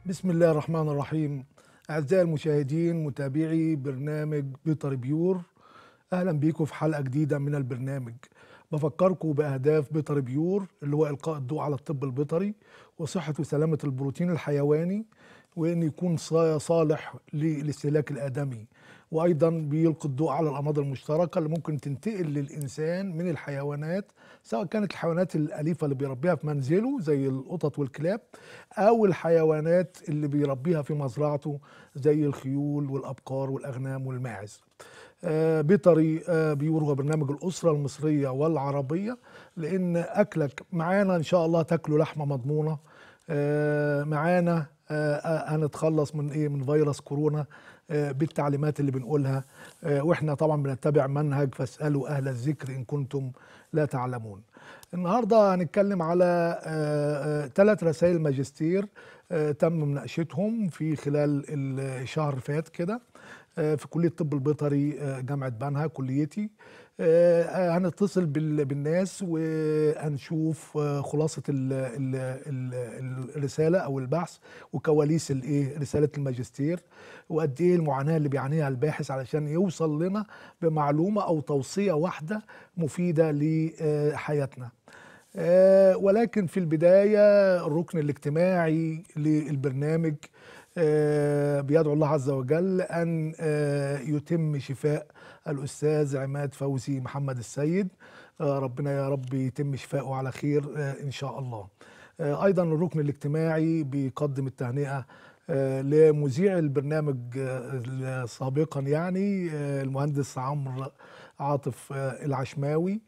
بسم الله الرحمن الرحيم أعزائي المشاهدين متابعي برنامج بيطري بيور أهلا بيكم في حلقة جديدة من البرنامج بفكركم بأهداف بيطري بيور اللي هو إلقاء الضوء على الطب البيطري وصحة وسلامة البروتين الحيواني وإن يكون صا- صالح للاستهلاك الآدمي وأيضا بيلقي الضوء على الأمراض المشتركة اللي ممكن تنتقل للإنسان من الحيوانات سواء كانت الحيوانات الأليفة اللي بيربيها في منزله زي القطط والكلاب أو الحيوانات اللي بيربيها في مزرعته زي الخيول والأبقار والأغنام والماعز آه، بيطري آه، بيور هو برنامج الأسرة المصرية والعربية لأن أكلك معانا إن شاء الله تاكلوا لحمة مضمونة آه، معانا آه، آه، هنتخلص من ايه من فيروس كورونا آه، بالتعليمات اللي بنقولها آه، واحنا طبعا بنتبع منهج فاسالوا اهل الذكر ان كنتم لا تعلمون. النهارده هنتكلم على ثلاث رسائل ماجستير آه، تم مناقشتهم في خلال الشهر اللي فات كده آه، في كليه الطب البيطري آه، جامعه بنها كليتي آه، آه، هنتصل بال- بالناس وهنشوف آه، خلاصه ال- ال- ال- الرساله او البحث وكواليس الايه رساله الماجستير وقد ايه المعاناه اللي بيعانيها الباحث علشان يوصل لنا بمعلومه او توصيه واحده مفيده لحياتنا. آه، ولكن في البدايه الركن الاجتماعي للبرنامج آه، بيدعو الله عز وجل ان آه، يتم شفاء الاستاذ عماد فوزي محمد السيد آه، ربنا يا رب يتم شفاؤه على خير آه، ان شاء الله آه، ايضا الركن الاجتماعي بيقدم التهنئه آه، لمذيع البرنامج آه، سابقا يعني آه، المهندس عمرو عاطف آه، العشماوي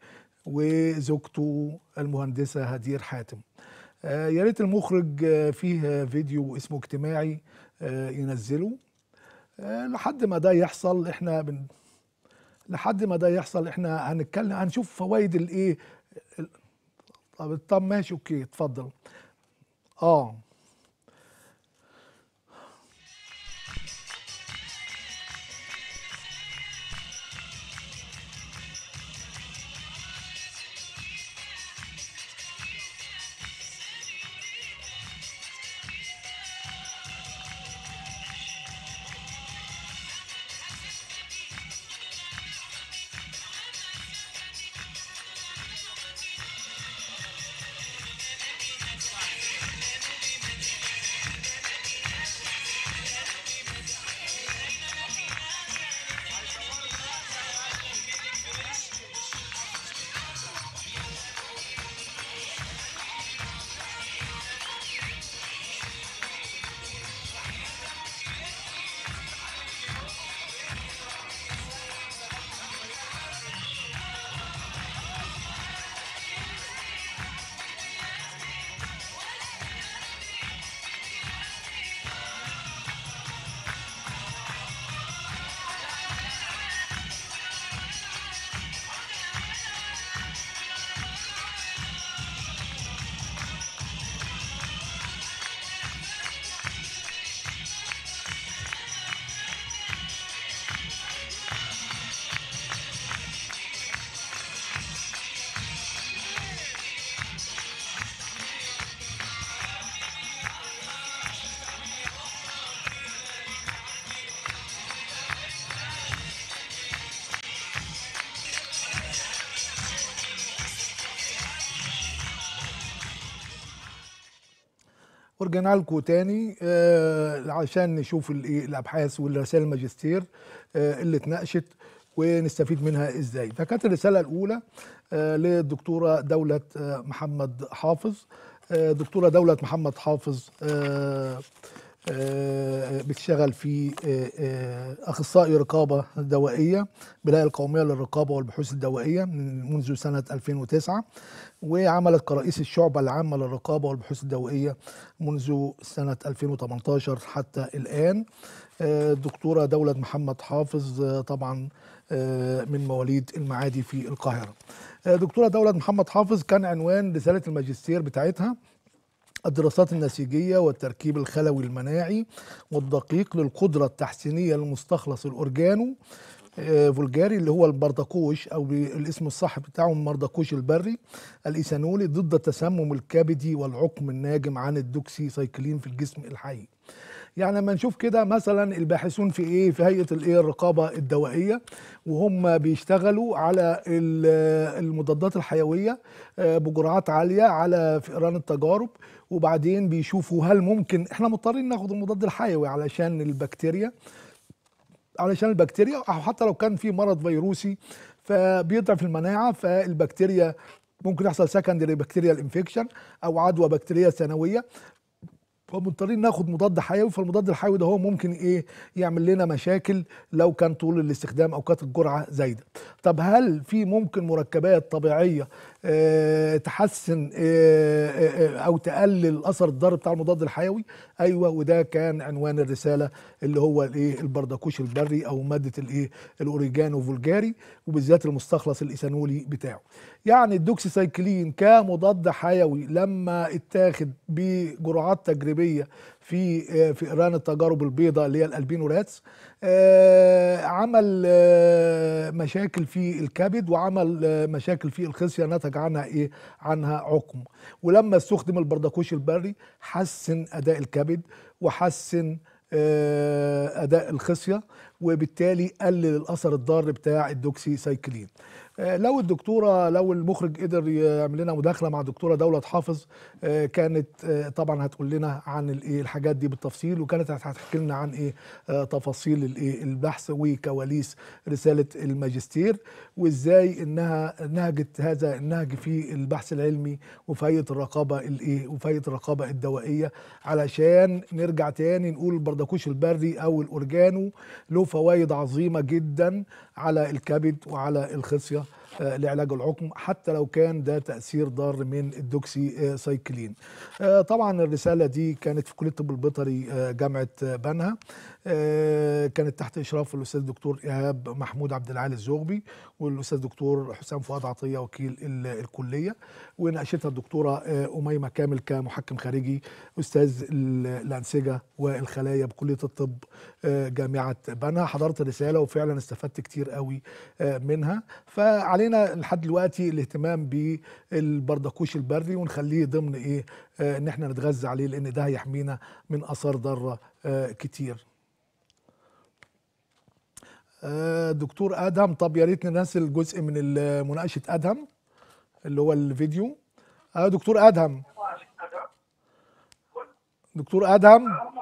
وزوجته المهندسه هدير حاتم آه، يا ريت المخرج آه، فيه فيديو اسمه اجتماعي آه، ينزله آه، لحد ما ده يحصل احنا بن... لحد ما ده يحصل احنا هنتكلم هنشوف فوائد الايه ال- طب طب ماشي اوكي اتفضل اه ورجعنا لكم تاني آه عشان نشوف الايه الابحاث والرسائل الماجستير آه اللي اتناقشت ونستفيد منها ازاي فكانت الرساله الاولى آه للدكتوره دوله آه محمد حافظ آه دكتوره دوله محمد حافظ آه آه، بتشتغل في آه، آه، اخصائي رقابه دوائيه بالهيئه القوميه للرقابه والبحوث الدوائيه من منذ سنه 2009 وعملت كرئيس الشعبه العامه للرقابه والبحوث الدوائيه منذ سنه 2018 حتى الان آه، الدكتوره دوله محمد حافظ آه، طبعا آه، من مواليد المعادي في القاهره آه، دكتوره دوله محمد حافظ كان عنوان رساله الماجستير بتاعتها الدراسات النسيجية والتركيب الخلوي المناعي والدقيق للقدرة التحسينية للمستخلص الأورجانو آه، فولجاري اللي هو البردقوش او الاسم الصح بتاعه المردقوش البري الايثانولي ضد التسمم الكبدي والعقم الناجم عن الدوكسي سايكلين في الجسم الحي يعني لما نشوف كده مثلا الباحثون في ايه في هيئه الايه الرقابه الدوائيه وهم بيشتغلوا على المضادات الحيويه آه، بجرعات عاليه على فئران التجارب وبعدين بيشوفوا هل ممكن احنا مضطرين ناخد المضاد الحيوي علشان البكتيريا علشان البكتيريا او حتى لو كان في مرض فيروسي فبيضعف المناعه فالبكتيريا ممكن يحصل سكندري بكتيريال انفكشن او عدوى بكتيريه ثانويه فمضطرين ناخد مضاد حيوي فالمضاد الحيوي ده هو ممكن ايه يعمل لنا مشاكل لو كان طول الاستخدام او كانت الجرعه زايده طب هل في ممكن مركبات طبيعيه آه، تحسن آه، آه، او تقلل الاثر الضار بتاع المضاد الحيوي ايوه وده كان عنوان الرساله اللي هو الايه البردكوش البري او ماده الايه الاوريجانو فولجاري وبالذات المستخلص الايثانولي بتاعه يعني الدوكسيسايكلين كمضاد حيوي لما اتاخد بجرعات تجريبيه في فئران التجارب البيضاء اللي هي الالبينو راتس آه، عمل آه، مشاكل في الكبد وعمل آه، مشاكل في الخصيه نتج عنها ايه عنها عقم ولما استخدم البردكوش البري حسن اداء الكبد وحسن اداء الخصيه وبالتالي قلل الاثر الضار بتاع الدوكسي سايكلين آه، لو الدكتوره لو المخرج قدر يعمل لنا مداخله مع الدكتوره دوله حافظ آه، كانت آه، طبعا هتقول لنا عن الايه الحاجات دي بالتفصيل وكانت هتحكي لنا عن ايه تفاصيل الايه البحث وكواليس رساله الماجستير وازاي انها نهجت هذا النهج في البحث العلمي وفي هيئه الرقابه الايه وفي هيئه الرقابه الدوائيه علشان نرجع تاني نقول البردكوش البري او الاورجانو له فوائد عظيمه جدا على الكبد وعلى الخصيه آه، لعلاج العقم حتى لو كان ده تأثير ضار من الدوكسي سايكلين آه، طبعا الرسالة دي كانت في كلية الطب البيطري آه، جامعة بنها كانت تحت إشراف الأستاذ الدكتور إيهاب محمود عبد العالي الزغبي والأستاذ دكتور حسام فؤاد عطية وكيل الكلية وناقشتها الدكتورة أميمة كامل كمحكم خارجي أستاذ الأنسجة والخلايا بكلية الطب جامعة بنها حضرت الرسالة وفعلا استفدت كتير قوي منها فعلينا علينا لحد دلوقتي الاهتمام بالبردكوش البري ونخليه ضمن ايه آه ان احنا نتغذى عليه لان ده هيحمينا من اثار ضاره آه كتير آه دكتور ادهم طب يا ريت ننزل جزء من مناقشه ادهم اللي هو الفيديو آه دكتور ادهم دكتور ادهم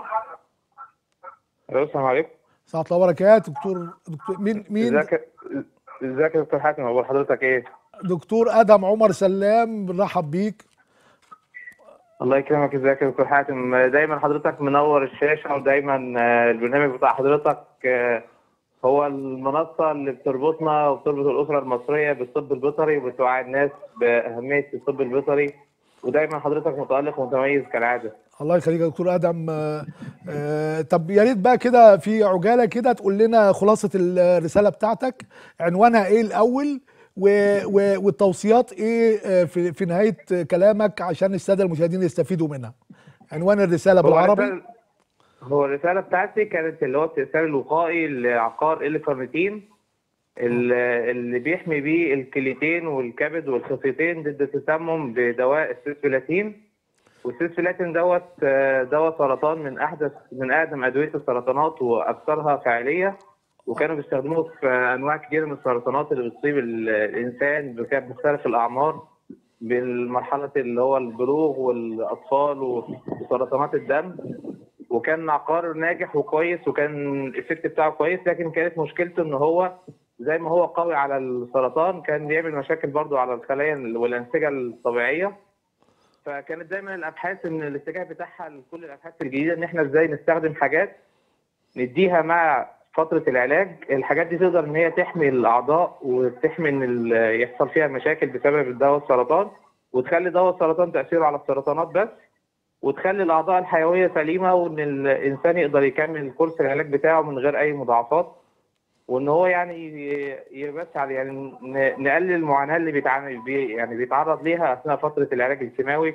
السلام عليكم السلام الله وبركاته دكتور دكتور مين مين ازيك ازيك يا دكتور حاتم اخبار حضرتك ايه؟ دكتور ادم عمر سلام بنرحب بيك الله يكرمك ازيك يا دكتور حاتم دايما حضرتك منور الشاشه ودايما آه، البرنامج بتاع حضرتك آه، هو المنصه اللي بتربطنا وبتربط الاسره المصريه بالطب البيطري وبتوعي الناس باهميه الطب البيطري ودايما حضرتك متالق ومتميز كالعاده الله يخليك يا دكتور ادم آه, آه، طب يا ريت بقى كده في عجاله كده تقول لنا خلاصه الرساله بتاعتك عنوانها ايه الاول و و والتوصيات ايه آه، في, في نهايه كلامك عشان الساده المشاهدين يستفيدوا منها عنوان الرساله بالعربي هو الرساله بتاعتي كانت اللي هو التاثير الوقائي لعقار الكارنيتين اللي بيحمي بيه الكليتين والكبد والخصيتين ضد التسمم بدواء السيسفلاتين والسيسفلاتين دوت آه، دواء سرطان من احدث من اقدم ادويه السرطانات واكثرها فاعليه وكانوا بيستخدموه في انواع كثيره من السرطانات اللي بتصيب الانسان بمختلف الاعمار بالمرحله اللي هو البلوغ والاطفال وسرطانات الدم وكان عقار ناجح وكويس وكان الافكت بتاعه كويس لكن كانت مشكلته ان هو زي ما هو قوي على السرطان كان بيعمل مشاكل برضو على الخلايا والانسجه الطبيعيه فكانت دايما الابحاث ان الاتجاه بتاعها لكل الابحاث الجديده ان احنا ازاي نستخدم حاجات نديها مع فتره العلاج الحاجات دي تقدر ان هي تحمي الاعضاء وتحمي ان يحصل فيها مشاكل بسبب الدواء السرطان وتخلي دواء السرطان تاثيره على السرطانات بس وتخلي الاعضاء الحيويه سليمه وان الانسان يقدر يكمل كورس العلاج بتاعه من غير اي مضاعفات وان هو يعني بس يعني نقلل المعاناه اللي بيتعامل بي يعني بيتعرض ليها اثناء فتره العلاج الكيماوي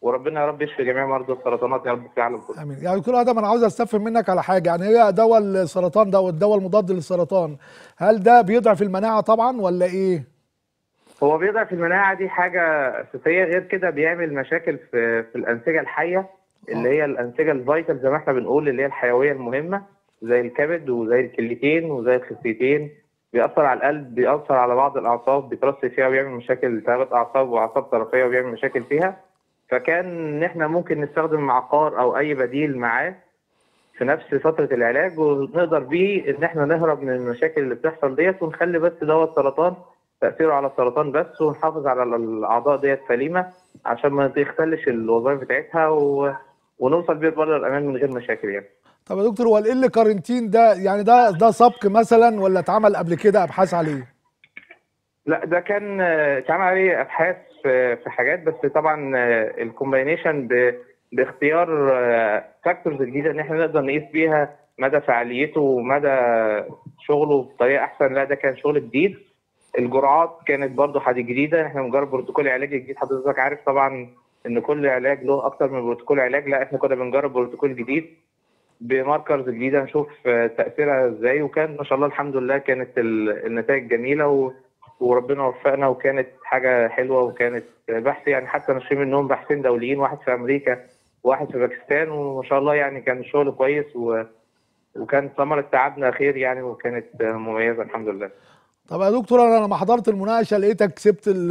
وربنا يا رب يشفي جميع مرضى السرطانات يا رب في العالم كله امين يعني دكتور ادم انا عاوز استفهم منك على حاجه يعني هي دواء السرطان ده والدواء المضاد للسرطان هل ده بيضعف المناعه طبعا ولا ايه هو بيضعف المناعة دي حاجة أساسية غير كده بيعمل مشاكل في في الأنسجة الحية اللي هي الأنسجة الفيتال زي ما احنا بنقول اللي هي الحيوية المهمة زي الكبد وزي الكليتين وزي الخصيتين بيأثر على القلب بيأثر على بعض الأعصاب بيترسب فيها وبيعمل مشاكل التهابات أعصاب وأعصاب طرفية وبيعمل مشاكل فيها فكان إن احنا ممكن نستخدم عقار أو أي بديل معاه في نفس فترة العلاج ونقدر بيه إن احنا نهرب من المشاكل اللي بتحصل ديت ونخلي بس دواء السرطان تأثيره على السرطان بس ونحافظ على الأعضاء ديت سليمة عشان ما تختلش الوظائف بتاعتها و... ونوصل بيه بره الأمان من غير مشاكل يعني. طب يا دكتور هو ال كارنتين ده يعني ده ده سبق مثلا ولا اتعمل قبل كده ابحاث عليه لا ده كان آه، اتعمل عليه أبحاث في في حاجات بس طبعا الكومباينيشن باختيار فاكتورز جديدة إن احنا نقدر نقيس بيها مدى فعاليته ومدى شغله بطريقة أحسن لا ده كان شغل جديد الجرعات كانت برضو حاجه جديده احنا بنجرب بروتوكول علاج جديد حضرتك عارف طبعا ان كل علاج له اكتر من بروتوكول علاج لا احنا كنا بنجرب بروتوكول جديد بماركرز جديده نشوف آه، تاثيرها ازاي وكان ما شاء الله الحمد لله كانت ال- النتائج جميله و... وربنا وفقنا وكانت حاجه حلوه وكانت بحث يعني حتى ناشرين منهم باحثين دوليين واحد في امريكا وواحد في باكستان وما شاء الله يعني كان الشغل كويس و... وكان ثمرة تعبنا خير يعني وكانت آه، مميزه الحمد لله طب يا دكتور انا لما حضرت المناقشه لقيتك سبت ال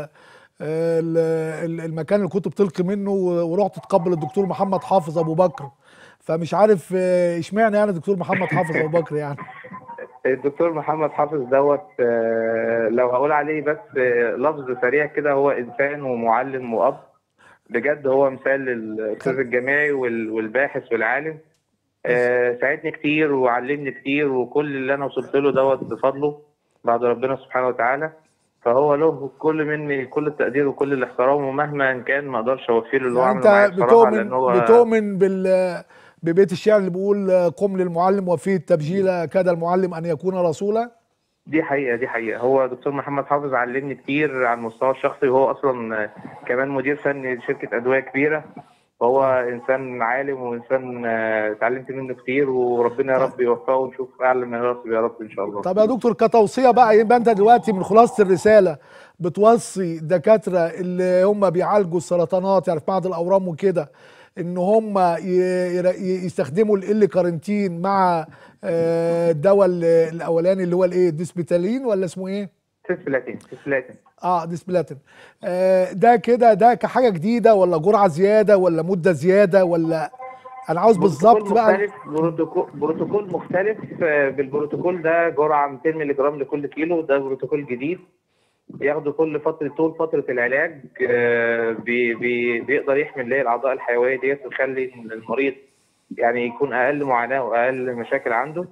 ال ال- المكان اللي كنت بتلقي منه ورحت تقبل الدكتور محمد حافظ ابو بكر فمش عارف آه، اشمعنى يعني الدكتور محمد حافظ ابو بكر يعني الدكتور محمد حافظ دوت آه، لو هقول عليه بس آه، لفظ سريع كده هو انسان ومعلم واب بجد هو مثال للاستاذ الجامعي وال- والباحث والعالم آه، ساعدني كتير وعلمني كتير وكل اللي انا وصلت له دوت بفضله بعد ربنا سبحانه وتعالى فهو له كل مني كل التقدير وكل الاحترام ومهما كان ما اقدرش اوفي له اللي هو يعني عمله معايا انت بصراحه بتؤمن لان هو بتؤمن بال ببيت الشعر اللي بيقول قم للمعلم وفيه التبجيل كاد المعلم ان يكون رسولا دي حقيقة دي حقيقة هو دكتور محمد حافظ علمني كتير على المستوى الشخصي وهو أصلا آه، كمان مدير فني لشركة أدوية كبيرة فهو إنسان عالم وإنسان آه، اتعلمت منه كتير وربنا يا رب يوفقه ونشوف أعلى من راسه يا رب إن شاء الله طب يا دكتور كتوصيه بقى يبقى انت دلوقتي من خلاصه الرساله بتوصي الدكاتره اللي هم بيعالجوا السرطانات يعني في بعض الاورام وكده ان هم ي- ير- ي- يستخدموا ال كارنتين مع آه، الدواء ال- الاولاني اللي هو الايه ديسبيتالين ولا اسمه ايه؟ تسبلاتين تسبلاتين اه ديسبلاتين آه ده كده ده كحاجه جديده ولا جرعه زياده ولا مده زياده ولا انا عاوز بالظبط بروتوكول بقى مختلف بروتوكول بروتوكول مختلف آه، بالبروتوكول ده جرعة 200 مللي جرام لكل كيلو ده بروتوكول جديد ياخده كل فترة طول فترة العلاج آه، بي بي بيقدر يحمي اللي هي الأعضاء الحيوية ديت ويخلي إن المريض يعني يكون أقل معاناة وأقل مشاكل عنده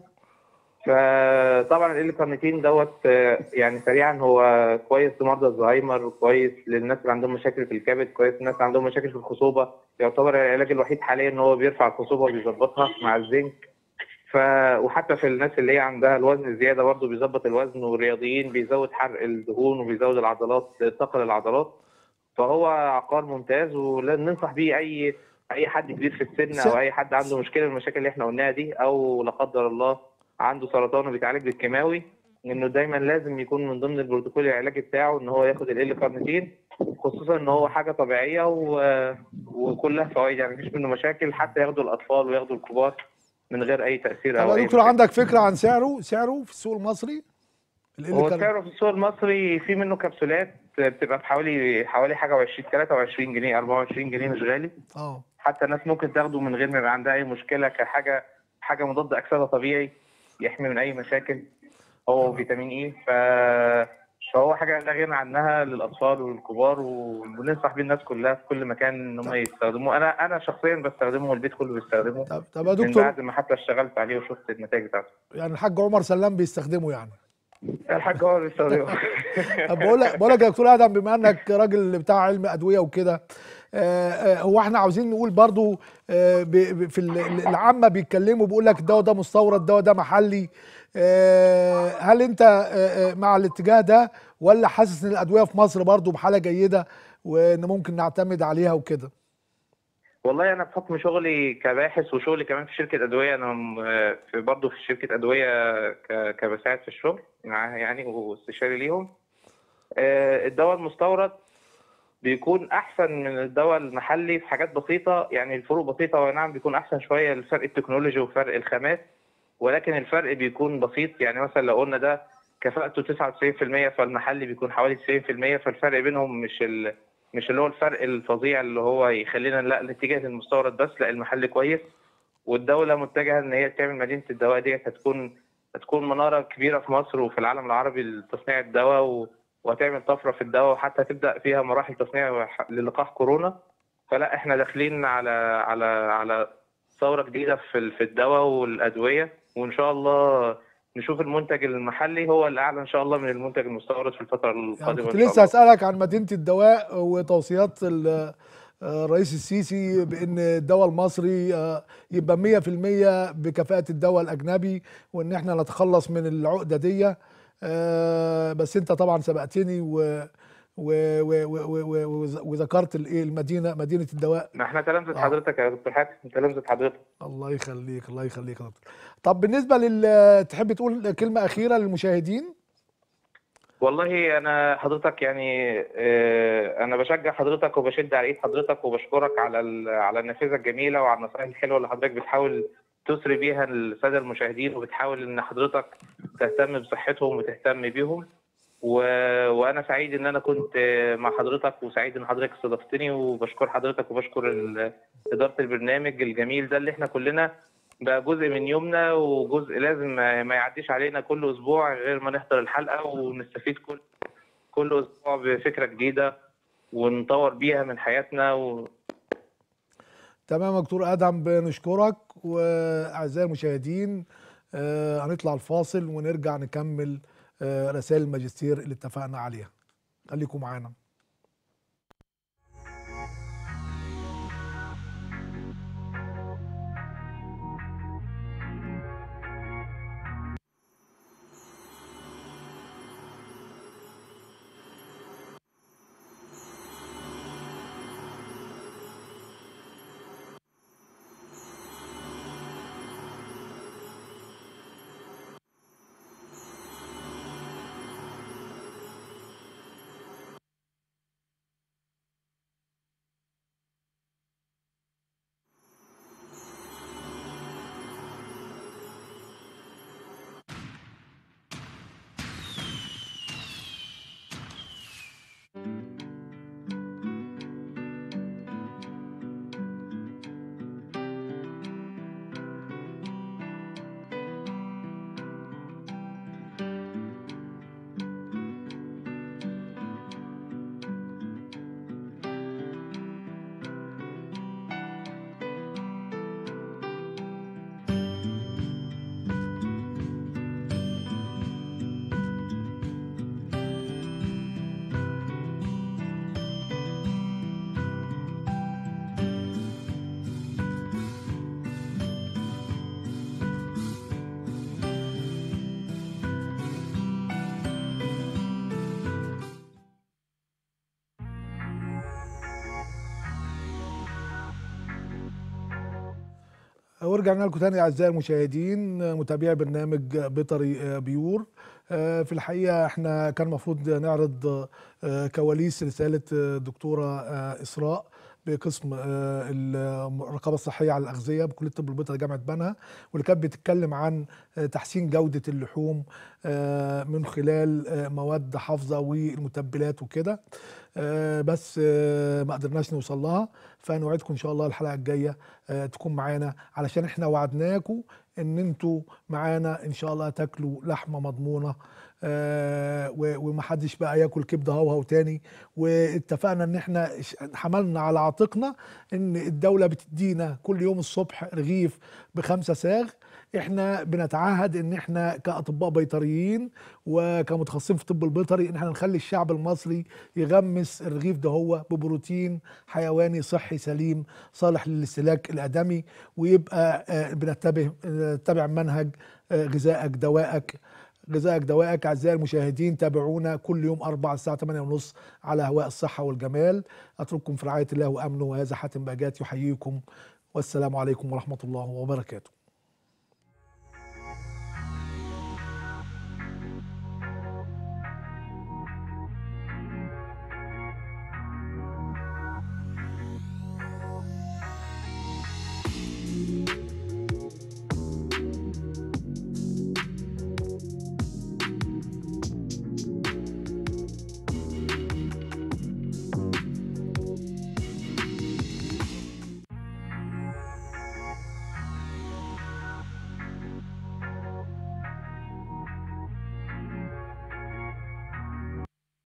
فطبعا الكارنيتين دوت آه، يعني سريعا هو كويس لمرضى الزهايمر وكويس للناس اللي عندهم مشاكل في الكبد كويس للناس اللي عندهم مشاكل في الخصوبة يعتبر العلاج الوحيد حاليا ان هو بيرفع الخصوبة وبيظبطها مع الزنك ف وحتى في الناس اللي هي عندها الوزن زياده برضه بيظبط الوزن والرياضيين بيزود حرق الدهون وبيزود العضلات ثقل العضلات فهو عقار ممتاز وننصح بيه اي اي حد كبير في السن او اي حد عنده مشكله من المشاكل اللي احنا قلناها دي او لا قدر الله عنده سرطان وبيتعالج بالكيماوي انه دايما لازم يكون من ضمن البروتوكول العلاجي بتاعه ان هو ياخد ال كارنيتين خصوصا ان هو حاجه طبيعيه و... وكلها فوائد يعني مفيش منه مشاكل حتى ياخدوا الاطفال وياخدوا الكبار من غير اي تاثير طب او يا اي دكتور مشاكل. عندك فكره عن سعره سعره في السوق المصري ال هو كارنتين؟ سعره في السوق المصري في منه كبسولات بتبقى بحوالي حوالي حاجه و20 23 جنيه 24 جنيه مش غالي اه حتى الناس ممكن تاخده من غير ما يبقى عندها اي مشكله كحاجه حاجه مضاد اكسده طبيعي يحمي من اي مشاكل هو فيتامين اي ف فهو حاجه لا غنى عنها للاطفال والكبار وبننصح بيه الناس كلها في كل مكان ان هم يستخدموه انا انا شخصيا بستخدمه والبيت كله بيستخدمه طب طب يا من دكتور بعد ما حتى اشتغلت عليه وشفت النتائج بتاعته يعني الحاج عمر سلام بيستخدمه يعني الحاج هو اللي بيستخدمه طب بقول لك بقول لك يا دكتور ادم بما انك راجل بتاع علم ادويه وكده آه، آه، هو احنا عاوزين نقول برضو آه، ب- ب- في ال- العامه بيتكلموا بيقول لك الدواء ده مستورد الدواء ده محلي آه، هل انت آه، آه، مع الاتجاه ده ولا حاسس ان الادويه في مصر برضو بحاله جيده وان ممكن نعتمد عليها وكده والله انا بحكم شغلي كباحث وشغلي كمان في شركه ادويه انا م- في برضه في شركه ادويه ك- كبساعد في الشغل معاها يعني واستشاري ليهم آه، الدواء المستورد بيكون احسن من الدواء المحلي في حاجات بسيطه يعني الفروق بسيطه وأي نعم بيكون احسن شويه لفرق التكنولوجي وفرق الخامات ولكن الفرق بيكون بسيط يعني مثلا لو قلنا ده كفاءته 99% فالمحلي بيكون حوالي 90% فالفرق بينهم مش ال... مش اللي هو الفرق الفظيع اللي هو يخلينا لا نتجه للمستورد بس لا المحلي كويس والدولة متجهة إن هي تعمل مدينة الدواء ديت هتكون هتكون منارة كبيرة في مصر وفي العالم العربي لتصنيع الدواء و... وهتعمل طفرة في الدواء وحتى تبدأ فيها مراحل تصنيع وح- للقاح كورونا فلا احنا داخلين على على على ثورة جديدة في ال- في الدواء والأدوية وإن شاء الله نشوف المنتج المحلي هو الأعلى إن شاء الله من المنتج المستورد في الفترة يعني القادمة كنت إن شاء لسه الله. اسالك عن مدينه الدواء وتوصيات ال- آه، الرئيس السيسي بان الدواء المصري آه، يبقى 100% بكفاءه الدواء الاجنبي وان احنا نتخلص من العقده دي آه، بس انت طبعا سبقتني و و- و- و- و- و- وذكرت الايه المدينه مدينه الدواء ما احنا تلامذة آه. حضرتك يا دكتور حاتم تلامذة حضرتك الله يخليك الله يخليك يا دكتور طب بالنسبه لل تحب تقول كلمه اخيره للمشاهدين والله انا حضرتك يعني آه، انا بشجع حضرتك وبشد على ايد حضرتك وبشكرك على ال- على النافذه الجميله وعلى النصائح الحلوه اللي حضرتك بتحاول تسري بيها الساده المشاهدين وبتحاول ان حضرتك تهتم بصحتهم وتهتم بيهم و... وانا سعيد ان انا كنت آه، مع حضرتك وسعيد ان حضرتك استضفتني وبشكر حضرتك وبشكر ال- اداره البرنامج الجميل ده اللي احنا كلنا بقى جزء من يومنا وجزء لازم ما ما يعديش علينا كل اسبوع غير ما نحضر الحلقه ونستفيد كل كل اسبوع بفكره جديده ونطور بيها من حياتنا و... تمام يا دكتور ادهم بنشكرك واعزائي المشاهدين آه هنطلع الفاصل ونرجع نكمل آه رسائل الماجستير اللي اتفقنا عليها خليكم معانا ورجعنا لكم تاني اعزائي المشاهدين متابعي برنامج بيطري بيور آه، في الحقيقه احنا كان المفروض نعرض آه، كواليس رساله الدكتوره آه، اسراء بقسم آه، الرقابه الصحيه على الاغذيه بكليه الطب البيطري جامعه بنها واللي كانت بتتكلم عن آه، تحسين جوده اللحوم آه، من خلال آه، مواد حافظه والمتبلات وكده آه، بس آه، ما قدرناش نوصل لها فنوعدكم ان شاء الله الحلقه الجايه آه، تكون معانا علشان احنا وعدناكم ان انتوا معانا ان شاء الله تاكلوا لحمه مضمونه آه، و- ومحدش بقى ياكل كبده هوهو تاني واتفقنا ان احنا ش- حملنا على عاتقنا ان الدوله بتدينا كل يوم الصبح رغيف بخمسه ساغ احنا بنتعهد ان احنا كاطباء بيطريين وكمتخصصين في الطب البيطري ان احنا نخلي الشعب المصري يغمس الرغيف ده هو ببروتين حيواني صحي سليم صالح للاستهلاك الادمي ويبقى آه، بنتبه نتبع منهج آه، غذائك دوائك غذائك دوائك أعزائي المشاهدين تابعونا كل يوم أربعة الساعة 8:30 على هواء الصحة والجمال أترككم في رعاية الله وأمنه وهذا حاتم باجات يحييكم والسلام عليكم ورحمة الله وبركاته